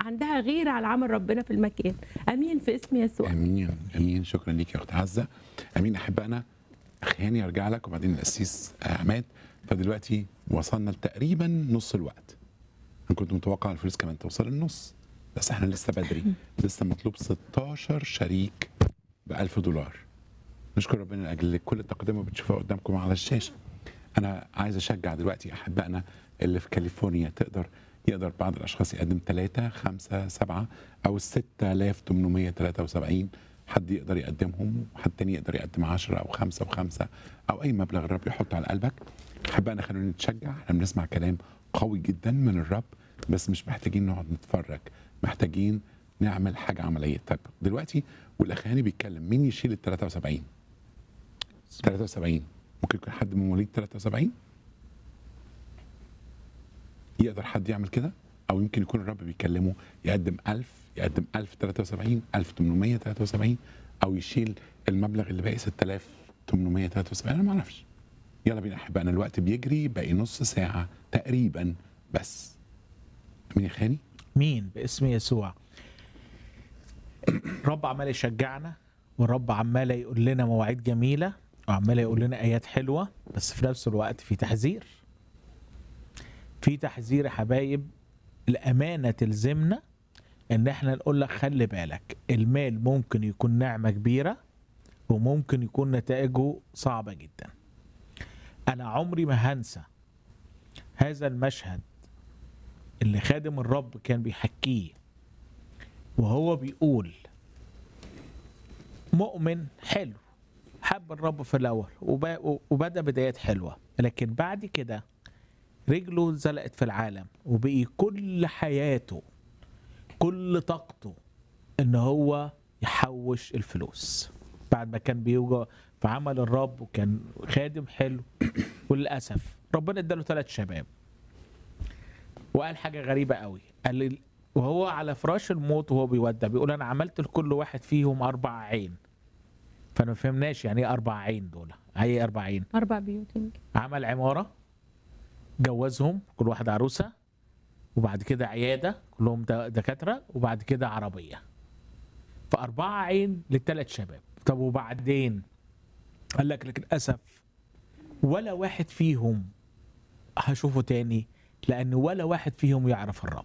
عندها غيره على عمل ربنا في المكان امين في اسم يسوع امين امين شكرا ليك يا اخت عزه امين احبائنا خليني ارجع لك وبعدين القسيس عماد فدلوقتي وصلنا لتقريبا نص الوقت انا كنت متوقع الفلوس كمان توصل النص بس احنا لسه بدري لسه مطلوب 16 شريك ب 1000 دولار نشكر ربنا لاجل كل التقدمه اللي بتشوفوها قدامكم على الشاشه انا عايز اشجع دلوقتي احبائنا اللي في كاليفورنيا تقدر يقدر بعض الاشخاص يقدم ثلاثة خمسة سبعة او 6873 حد يقدر يقدمهم وحد تاني يقدر يقدم 10 او خمسة وخمسة او اي مبلغ الرب يحطه على قلبك احبائنا خلونا نتشجع احنا بنسمع كلام قوي جدا من الرب بس مش محتاجين نقعد نتفرج محتاجين نعمل حاجه عمليه طيب دلوقتي والاخراني بيتكلم مين يشيل ال 73 73 ممكن يكون حد من مواليد 73 يقدر حد يعمل كده او يمكن يكون الرب بيكلمه يقدم 1000 يقدم 1073 1873 او يشيل المبلغ اللي باقي 6873 انا ما اعرفش يلا بينا احبائنا الوقت بيجري باقي نص ساعه تقريبا بس مين يا خاني مين باسم يسوع الرب عمال يشجعنا والرب عمال يقول لنا مواعيد جميله وعمال يقول لنا ايات حلوه بس في نفس الوقت في تحذير في تحذير يا حبايب الامانه تلزمنا ان احنا نقول لك خلي بالك المال ممكن يكون نعمه كبيره وممكن يكون نتائجه صعبه جدا انا عمري ما هنسى هذا المشهد اللي خادم الرب كان بيحكيه وهو بيقول مؤمن حلو حب الرب في الاول وب- وبدا بدايات حلوه لكن بعد كده رجله زلقت في العالم وبقي كل حياته كل طاقته ان هو يحوش الفلوس بعد ما كان بيوجع في عمل الرب وكان خادم حلو وللاسف ربنا اداله ثلاث شباب وقال حاجه غريبه قوي قال لي وهو على فراش الموت وهو بيودع بيقول انا عملت لكل واحد فيهم اربع عين فانا ما فهمناش يعني ايه اربع عين دول اي اربع عين اربع بيوت يمكن عمل عماره جوزهم كل واحد عروسه وبعد كده عياده كلهم د- دكاتره وبعد كده عربيه فاربعه عين للثلاث شباب طب وبعدين قال لك لكن للاسف ولا واحد فيهم هشوفه تاني لان ولا واحد فيهم يعرف الرب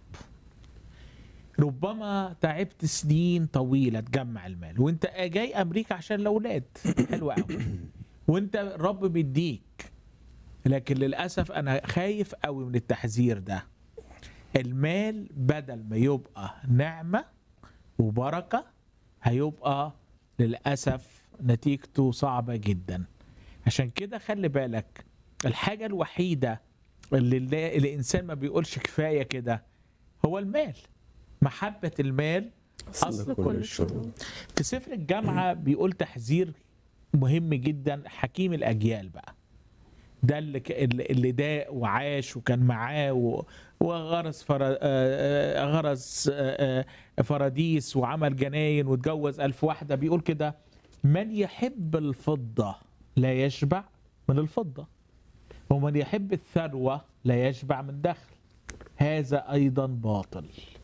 ربما تعبت سنين طويله تجمع المال وانت جاي امريكا عشان الاولاد حلو قوي وانت الرب بيديك لكن للاسف انا خايف قوي من التحذير ده المال بدل ما يبقى نعمه وبركه هيبقى للاسف نتيجته صعبه جدا عشان كده خلي بالك الحاجه الوحيده اللي اللي الانسان ما بيقولش كفايه كده هو المال محبه المال اصل كل الشرور في سفر الجامعه بيقول تحذير مهم جدا حكيم الاجيال بقى ده اللي ك- اللي اللي داق وعاش وكان معاه و- وغرس فرا آه، آه، غرس آه، آه، فراديس وعمل جناين واتجوز ألف واحدة بيقول كده من يحب الفضة لا يشبع من الفضة ومن يحب الثروة لا يشبع من دخل هذا أيضا باطل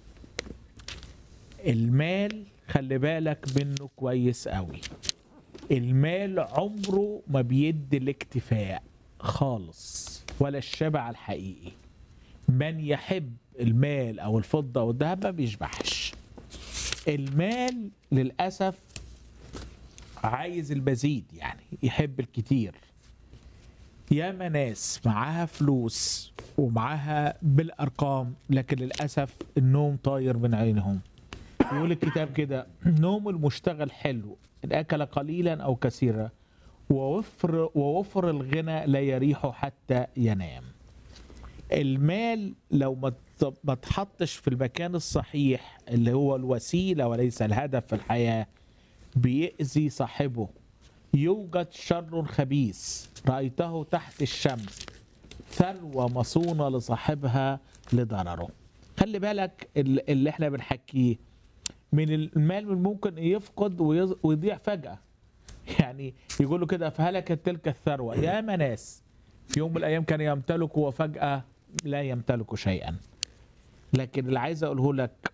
المال خلي بالك منه كويس قوي المال عمره ما بيدي الاكتفاء خالص ولا الشبع الحقيقي من يحب المال او الفضه او الذهب ما بيشبعش المال للاسف عايز المزيد يعني يحب الكتير ياما ناس معاها فلوس ومعاها بالارقام لكن للاسف النوم طاير من عينهم يقول الكتاب كده نوم المشتغل حلو ان اكل قليلا او كثيرا ووفر ووفر الغنى لا يريحه حتى ينام المال لو ما ت- ما تحطش في المكان الصحيح اللي هو الوسيله وليس الهدف في الحياه بيأذي صاحبه يوجد شر خبيث رأيته تحت الشمس ثروة مصونة لصاحبها لضرره خلي بالك ال- اللي احنا بنحكيه من المال من ممكن يفقد ويز- ويضيع فجأة يعني يقول له كده فهلكت تلك الثروة يا ناس في يوم من الأيام كان يمتلك وفجأة لا يمتلك شيئا لكن اللي عايز أقوله لك